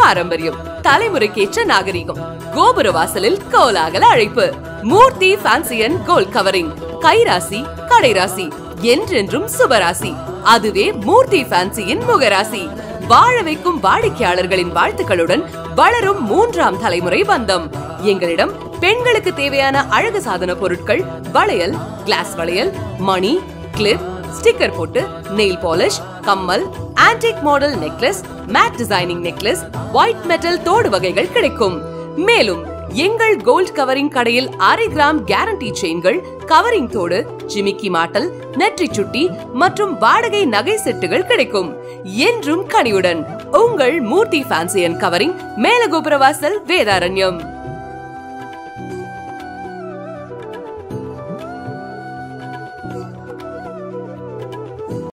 பாரம்பரியம் தலைமுறைக்கேற்ற நாகரிகம் கோபுர வாசலில் கோலாகல அழைப்பு மூர்த்தி ஃபேன்சியன் கோல்ட் கவரிங் கைராசி கடைராசி என்றென்றும் சுபராசி அதுவே மூர்த்தி ஃபேன்சியின் முகராசி வாழ வைக்கும் வாடிக்கையாளர்களின் வாழ்த்துக்களுடன் வளரும் மூன்றாம் தலைமுறை பந்தம் எங்களிடம் பெண்களுக்கு தேவையான அழகு சாதன பொருட்கள் வளையல் கிளாஸ் வளையல் மணி கிளிப் ஸ்டிக்கர் போட்டு நெயில் பாலிஷ் கம்மல் antique model necklace matte designing necklace white metal தோடு வகைகள் கிடைக்கும் மேலும் எங்கள் கோல்ட் கவரிங் கடையில் அரை கிராம் கேரண்டி செயின்கள் கவரிங் தோடு ஜிமிக்கி மாட்டல் நெற்றி சுட்டி மற்றும் வாடகை நகை செட்டுகள் கிடைக்கும் என்றும் கனியுடன் உங்கள் Murthy fancy and covering Melagopuravasal Vedaranyam